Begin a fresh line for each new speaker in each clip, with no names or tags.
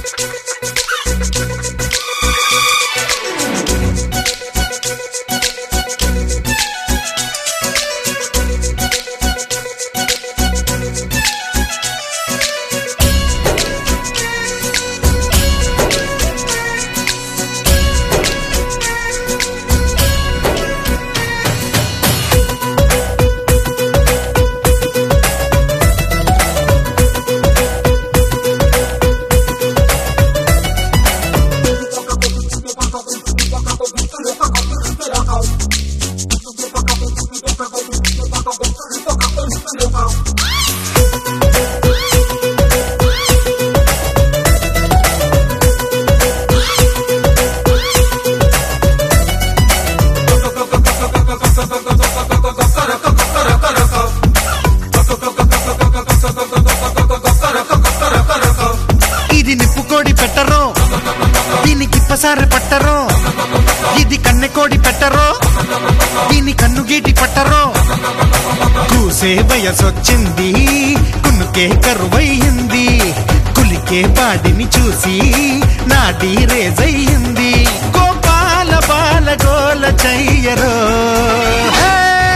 ఇది నిప్పుకోడి పెట్టరో దీనికి ఇప్పసారి పట్టరో ఇది కన్నెకోడి పెట్టరో దీని కన్ను గీటి పట్టరో కూసే వయసొచ్చింది కున్నుకే కరువయ్యింది కులికే బాడిని చూసి నాడి రేజయ్యింది గోపాల బాల గోల చెయ్యరో హే!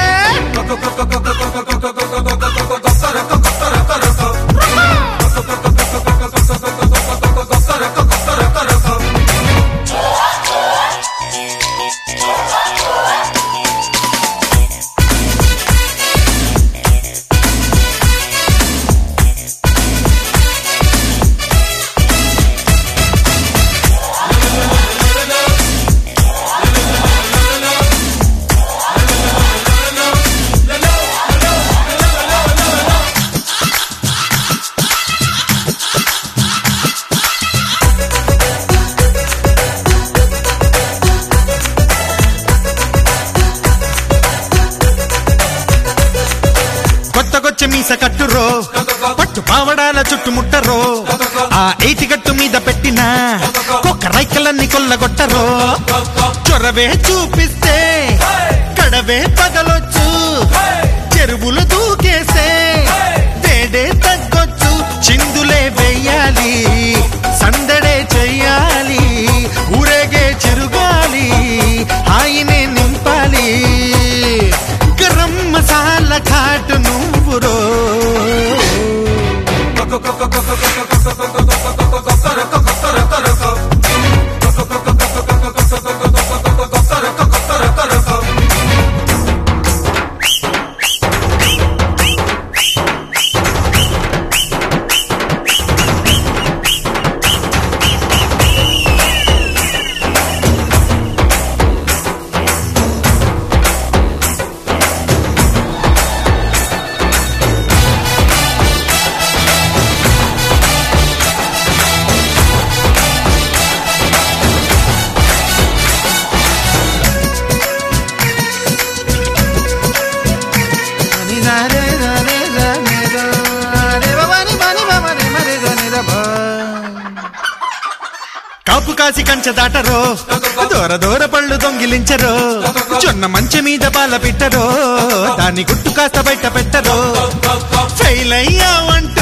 కొత్తకొచ్చే మీస కట్టురో పట్టు పావడాల చుట్టుముట్టరో ఆ ఎయిటి గట్టు మీద పెట్టిన కుక్క రైకలన్నీ కొల్లగొట్టరో చొరవే చూపిస్తే కడవే పగలొచ్చు చెరువులు దూకేస్తే వేడే తగ్గొచ్చు చిందులే వెయ్యాలి సందడే చెయ్యాలి ఊరేగే చిరుగాలి హాయినే నింపాలి గరం మసాలా ఘాటు నువ్వురో కాపు కాసి కంచె దాటరో దూర దూర పళ్ళు దొంగిలించరో జొన్న మంచె మీద పాల పెట్టరో దాన్ని గుట్టు కాస్త బయట పెట్టరో ఫెయిల్ అయ్యావంటే